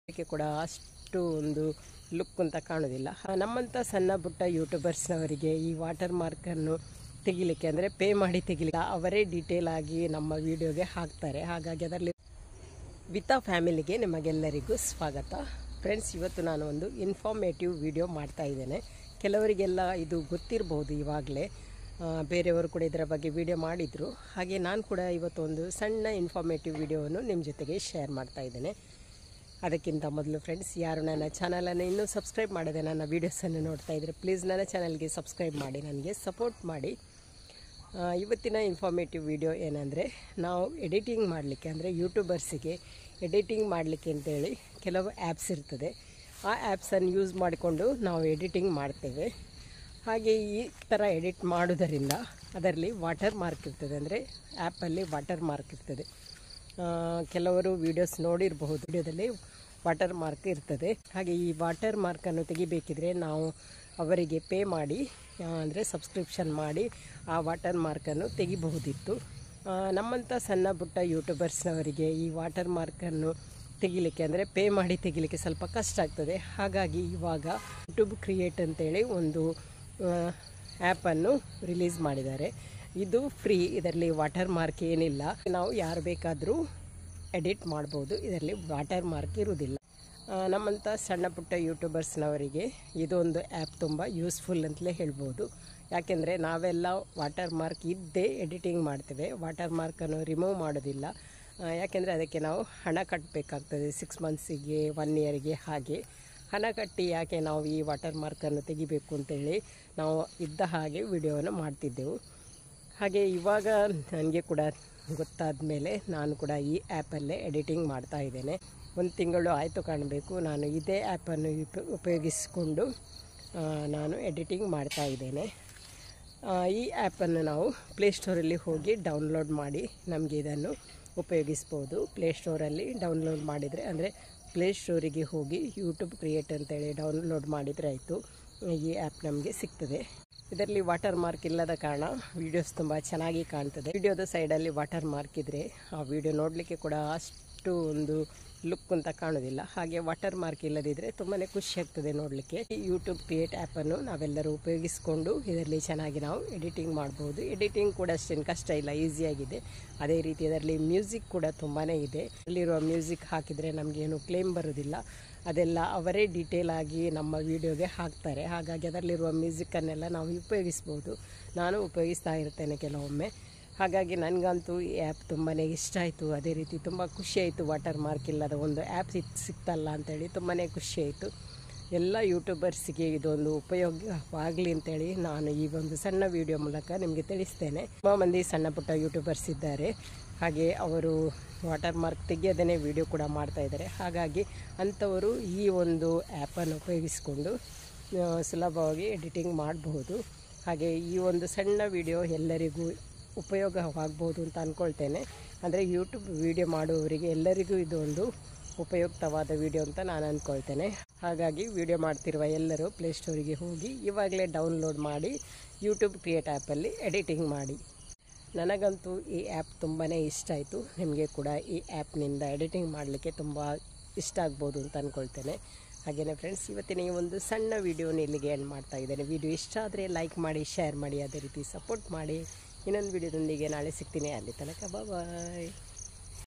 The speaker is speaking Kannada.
ಅದಕ್ಕೆ ಕೂಡ ಅಷ್ಟು ಒಂದು ಲುಕ್ ಅಂತ ಕಾಣೋದಿಲ್ಲ ಆ, ನಮ್ಮಂಥ ಸಣ್ಣ ಪುಟ್ಟ ಯೂಟ್ಯೂಬರ್ಸ್ನವರಿಗೆ ಈ ವಾಟರ್ ಮಾರ್ಕನ್ನು ತೆಗಿಲಿಕ್ಕೆ ಅಂದರೆ ಪೇ ಮಾಡಿ ತೆಗಿಲಿಕ್ಕೆ ಅವರೇ ಡೀಟೇಲ್ ಆಗಿ ನಮ್ಮ ವಿಡಿಯೋಗೆ ಹಾಕ್ತಾರೆ ಹಾಗಾಗಿ ಅದರಲ್ಲಿ ವಿತಾ ಫ್ಯಾಮಿಲಿಗೆ ನಿಮಗೆಲ್ಲರಿಗೂ ಸ್ವಾಗತ ಫ್ರೆಂಡ್ಸ್ ಇವತ್ತು ನಾನು ಒಂದು ಇನ್ಫಾರ್ಮೇಟಿವ್ ವಿಡಿಯೋ ಮಾಡ್ತಾ ಇದ್ದೇನೆ ಕೆಲವರಿಗೆಲ್ಲ ಇದು ಗೊತ್ತಿರಬಹುದು ಇವಾಗಲೇ ಬೇರೆಯವರು ಕೂಡ ಇದರ ಬಗ್ಗೆ ವಿಡಿಯೋ ಮಾಡಿದರು ಹಾಗೆ ನಾನು ಕೂಡ ಇವತ್ತು ಒಂದು ಸಣ್ಣ ಇನ್ಫಾರ್ಮೇಟಿವ್ ವಿಡಿಯೋವನ್ನು ನಿಮ್ಮ ಜೊತೆಗೆ ಶೇರ್ ಮಾಡ್ತಾ ಇದ್ದೇನೆ ಅದಕ್ಕಿಂತ ಮೊದಲು ಫ್ರೆಂಡ್ಸ್ ಯಾರು ನನ್ನ ಚಾನಲನ್ನು ಇನ್ನೂ ಸಬ್ಸ್ಕ್ರೈಬ್ ಮಾಡದೆ ನನ್ನ ವೀಡಿಯೋಸನ್ನು ನೋಡ್ತಾ ಇದ್ದರೆ ಪ್ಲೀಸ್ ನನ್ನ ಚಾನಲ್ಗೆ ಸಬ್ಸ್ಕ್ರೈಬ್ ಮಾಡಿ ನನಗೆ ಸಪೋರ್ಟ್ ಮಾಡಿ ಆ, ಇವತ್ತಿನ ಇನ್ಫಾರ್ಮೇಟಿವ್ ವಿಡಿಯೋ ಏನಂದರೆ ನಾವು ಎಡಿಟಿಂಗ್ ಮಾಡಲಿಕ್ಕೆ ಅಂದರೆ ಯೂಟ್ಯೂಬರ್ಸಿಗೆ ಎಡಿಟಿಂಗ್ ಮಾಡಲಿಕ್ಕೆ ಅಂತೇಳಿ ಕೆಲವು ಆ್ಯಪ್ಸ್ ಇರ್ತದೆ ಆ ಆ್ಯಪ್ಸನ್ನು ಯೂಸ್ ಮಾಡಿಕೊಂಡು ನಾವು ಎಡಿಟಿಂಗ್ ಮಾಡ್ತೇವೆ ಹಾಗೆ ಈ ಥರ ಎಡಿಟ್ ಮಾಡೋದರಿಂದ ಅದರಲ್ಲಿ ವಾಟರ್ ಮಾರ್ಕ್ ಇರ್ತದೆ ಅಂದರೆ ಆ್ಯಪಲ್ಲಿ ವಾಟರ್ ಮಾರ್ಕ್ ಇರ್ತದೆ ಆ, ಕೆಲವರು ವಿಡಿಯೋಸ್ ನೋಡಿರಬಹುದು ವಿಡಿಯೋದಲ್ಲಿ ವಾಟರ್ ಮಾರ್ಕ್ ಇರ್ತದೆ ಹಾಗೆ ಈ ವಾಟರ್ ಮಾರ್ಕನ್ನು ತೆಗಿಬೇಕಿದ್ರೆ ನಾವು ಅವರಿಗೆ ಪೇ ಮಾಡಿ ಅಂದರೆ ಸಬ್ಸ್ಕ್ರಿಪ್ಷನ್ ಮಾಡಿ ಆ ವಾಟರ್ ಮಾರ್ಕನ್ನು ತೆಗಿಬಹುದಿತ್ತು ಆ, ನಮ್ಮಂಥ ಸಣ್ಣ ಪುಟ್ಟ ಯೂಟ್ಯೂಬರ್ಸ್ನವರಿಗೆ ಈ ವಾಟರ್ ಮಾರ್ಕನ್ನು ತೆಗಿಲಿಕ್ಕೆ ಅಂದರೆ ಪೇ ಮಾಡಿ ತೆಗಿಲಿಕ್ಕೆ ಸ್ವಲ್ಪ ಕಷ್ಟ ಆಗ್ತದೆ ಹಾಗಾಗಿ ಇವಾಗ ಯೂಟ್ಯೂಬ್ ಕ್ರಿಯೇಟ್ ಅಂತೇಳಿ ಒಂದು ಆ್ಯಪನ್ನು ರಿಲೀಸ್ ಮಾಡಿದ್ದಾರೆ ಇದು ಫ್ರೀ ಇದರಲ್ಲಿ ವಾಟರ್ ಮಾರ್ಕ್ ಏನಿಲ್ಲ ನಾವು ಯಾರು ಬೇಕಾದರೂ ಎಡಿಟ್ ಮಾಡ್ಬೋದು ಇದರಲ್ಲಿ ವಾಟರ್ ಮಾರ್ಕ್ ಇರುವುದಿಲ್ಲ ಆ, ನಮ್ಮಂಥ ಸಣ್ಣ ಪುಟ್ಟ ಯೂಟ್ಯೂಬರ್ಸ್ನವರಿಗೆ ಇದೊಂದು ಆ್ಯಪ್ ತುಂಬ ಯೂಸ್ಫುಲ್ ಅಂತಲೇ ಹೇಳ್ಬೋದು ಯಾಕೆಂದರೆ ನಾವೆಲ್ಲ ವಾಟರ್ ಮಾರ್ಕ್ ಇದ್ದೇ ಎಡಿಟಿಂಗ್ ಮಾಡ್ತೇವೆ ವಾಟರ್ ಮಾರ್ಕನ್ನು ರಿಮೂವ್ ಮಾಡೋದಿಲ್ಲ ಆ, ಯಾಕೆಂದರೆ ಅದಕ್ಕೆ ನಾವು ಹಣ ಕಟ್ಟಬೇಕಾಗ್ತದೆ ಸಿಕ್ಸ್ ಮಂತ್ಸಿಗೆ ಒನ್ ಇಯರ್ಗೆ ಹಾಗೆ ಹಣ ಕಟ್ಟಿ ಯಾಕೆ ನಾವು ಈ ವಾಟರ್ ಮಾರ್ಕನ್ನು ತೆಗಿಬೇಕು ಅಂತೇಳಿ ನಾವು ಇದ್ದ ಹಾಗೆ ವಿಡಿಯೋವನ್ನು ಮಾಡ್ತಿದ್ದೆವು ಹಾಗೆ ಇವಾಗ ನನಗೆ ಕೂಡ ಗೊತ್ತಾದ ಮೇಲೆ ನಾನು ಕೂಡ ಈ ಆ್ಯಪಲ್ಲೇ ಎಡಿಟಿಂಗ್ ಮಾಡ್ತಾ ಇದ್ದೇನೆ ಒಂದು ತಿಂಗಳು ಆಯಿತು ಕಾಣಬೇಕು ನಾನು ಇದೇ ಆ್ಯಪನ್ನು ಉಪ ಉಪಯೋಗಿಸಿಕೊಂಡು ಆ, ನಾನು ಎಡಿಟಿಂಗ್ ಮಾಡ್ತಾ ಇದ್ದೇನೆ ಆ, ಈ ಆ್ಯಪನ್ನು ನಾವು ಪ್ಲೇಸ್ಟೋರಲ್ಲಿ ಹೋಗಿ ಡೌನ್ಲೋಡ್ ಮಾಡಿ ನಮಗೆ ಇದನ್ನು ಉಪಯೋಗಿಸ್ಬೋದು ಪ್ಲೇಸ್ಟೋರಲ್ಲಿ ಡೌನ್ಲೋಡ್ ಮಾಡಿದರೆ ಅಂದರೆ ಪ್ಲೇಸ್ಟೋರಿಗೆ ಹೋಗಿ ಯೂಟ್ಯೂಬ್ ಕ್ರಿಯೇಟ್ ಅಂತೇಳಿ ಡೌನ್ಲೋಡ್ ಮಾಡಿದರೆ ಆಯಿತು ಈ ಆ್ಯಪ್ ನಮಗೆ ಸಿಗ್ತದೆ ಇದರಲ್ಲಿ ವಾಟರ್ ಮಾರ್ಕ್ ಇಲ್ಲದ ಕಾರಣ ವಿಡಿಯೋಸ್ ತುಂಬ ಚೆನ್ನಾಗಿ ಕಾಣ್ತದೆ ವಿಡಿಯೋದ ಸೈಡಲ್ಲಿ ವಾಟರ್ ಮಾರ್ಕ್ ಇದ್ದರೆ ಆ ವಿಡಿಯೋ ನೋಡಲಿಕ್ಕೆ ಕೂಡ ಅಷ್ಟು ಒಂದು ಲುಕ್ ಅಂತ ಕಾಣೋದಿಲ್ಲ ಹಾಗೆ ವಾಟರ್ ಮಾರ್ಕ್ ಇಲ್ಲದಿದ್ದರೆ ತುಂಬಾ ಖುಷಿ ಆಗ್ತದೆ ನೋಡಲಿಕ್ಕೆ ಈ ಯೂಟ್ಯೂಬ್ ಕ್ರಿಯೇಟ್ ಆ್ಯಪನ್ನು ನಾವೆಲ್ಲರೂ ಉಪಯೋಗಿಸಿಕೊಂಡು ಇದರಲ್ಲಿ ಚೆನ್ನಾಗಿ ನಾವು ಎಡಿಟಿಂಗ್ ಮಾಡ್ಬೋದು ಎಡಿಟಿಂಗ್ ಕೂಡ ಅಷ್ಟೇನು ಕಷ್ಟ ಇಲ್ಲ ಈಸಿಯಾಗಿದೆ ಅದೇ ರೀತಿ ಅದರಲ್ಲಿ ಮ್ಯೂಸಿಕ್ ಕೂಡ ತುಂಬಾ ಇದೆ ಅಲ್ಲಿರುವ ಮ್ಯೂಸಿಕ್ ಹಾಕಿದರೆ ನಮಗೇನು ಕ್ಲೇಮ್ ಬರೋದಿಲ್ಲ ಅದೆಲ್ಲ ಅವರೇ ಡೀಟೇಲ್ ಆಗಿ ನಮ್ಮ ವಿಡಿಯೋಗೆ ಹಾಕ್ತಾರೆ ಹಾಗಾಗಿ ಅದರಲ್ಲಿರುವ ಮ್ಯೂಸಿಕ್ಕನ್ನೆಲ್ಲ ನಾವು ಉಪಯೋಗಿಸ್ಬೋದು ನಾನು ಉಪಯೋಗಿಸ್ತಾ ಇರ್ತೇನೆ ಕೆಲವೊಮ್ಮೆ ಹಾಗಾಗಿ ನನಗಂತೂ ಈ ಆ್ಯಪ್ ತುಂಬಾ ಇಷ್ಟ ಆಯಿತು ಅದೇ ರೀತಿ ತುಂಬ ಖುಷಿ ಆಯಿತು ವಾಟರ್ ಮಾರ್ಕ್ ಇಲ್ಲದ ಒಂದು ಆ್ಯಪ್ ಸಿಕ್ ಸಿಕ್ತಲ್ಲ ಅಂತೇಳಿ ತುಂಬಾ ಖುಷಿ ಆಯಿತು ಎಲ್ಲ ಯೂಟ್ಯೂಬರ್ಸಿಗೆ ಇದೊಂದು ಉಪಯೋಗವಾಗಲಿ ಅಂತೇಳಿ ನಾನು ಈ ಒಂದು ಸಣ್ಣ ವಿಡಿಯೋ ಮೂಲಕ ನಿಮಗೆ ತಿಳಿಸ್ತೇನೆ ತುಂಬ ಮಂದಿ ಸಣ್ಣ ಪುಟ್ಟ ಯೂಟ್ಯೂಬರ್ಸ್ ಇದ್ದಾರೆ ಹಾಗೆ ಅವರು ವಾಟರ್ ಮಾರ್ಕ್ ತೆಗೆಯದೇ ವಿಡಿಯೋ ಕೂಡ ಮಾಡ್ತಾ ಇದ್ದಾರೆ ಹಾಗಾಗಿ ಅಂಥವರು ಈ ಒಂದು ಆ್ಯಪನ್ನು ಉಪಯೋಗಿಸಿಕೊಂಡು ಆ, ಸುಲಭವಾಗಿ ಎಡಿಟಿಂಗ್ ಮಾಡಬಹುದು ಹಾಗೆ ಈ ಒಂದು ಸಣ್ಣ ವಿಡಿಯೋ ಎಲ್ಲರಿಗೂ ಉಪಯೋಗವಾಗ್ಬೋದು ಅಂತ ಅಂದ್ಕೊಳ್ತೇನೆ ಅಂದರೆ ಯೂಟ್ಯೂಬ್ ವಿಡಿಯೋ ಮಾಡುವವರಿಗೆ ಎಲ್ಲರಿಗೂ ಇದು ಒಂದು ಉಪಯುಕ್ತವಾದ ವಿಡಿಯೋ ಅಂತ ನಾನು ಅಂದ್ಕೊಳ್ತೇನೆ ಹಾಗಾಗಿ ವಿಡಿಯೋ ಮಾಡ್ತಿರುವ ಎಲ್ಲರೂ ಪ್ಲೇಸ್ಟೋರಿಗೆ ಹೋಗಿ ಇವಾಗಲೇ ಡೌನ್ಲೋಡ್ ಮಾಡಿ ಯೂಟ್ಯೂಬ್ ಕ್ರಿಯೇಟ್ ಆ್ಯಪಲ್ಲಿ ಎಡಿಟಿಂಗ್ ಮಾಡಿ ನನಗಂತೂ ಈ ಆ್ಯಪ್ ತುಂಬಾ ಇಷ್ಟ ಆಯಿತು ನಿಮಗೆ ಕೂಡ ಈ ಆ್ಯಪ್ನಿಂದ ಎಡಿಟಿಂಗ್ ಮಾಡಲಿಕ್ಕೆ ತುಂಬ ಇಷ್ಟ ಆಗ್ಬೋದು ಅಂತ ಅಂದ್ಕೊಳ್ತೇನೆ ಹಾಗೆಯೇ ಫ್ರೆಂಡ್ಸ್ ಇವತ್ತಿನ ಈ ಒಂದು ಸಣ್ಣ ವಿಡಿಯೋನ ಇಲ್ಲಿಗೆ ಎಂಡ್ ಮಾಡ್ತಾ ಇದ್ದೇನೆ ವಿಡಿಯೋ ಇಷ್ಟ ಆದರೆ ಲೈಕ್ ಮಾಡಿ ಶೇರ್ ಮಾಡಿ ಅದೇ ರೀತಿ ಸಪೋರ್ಟ್ ಮಾಡಿ ಇನ್ನೊಂದು ವಿಡಿಯೋದೊಂದಿಗೆ ನಾಳೆ ಸಿಗ್ತೀನಿ ಅಲ್ಲಿ ತನಕ ಬಾಯ್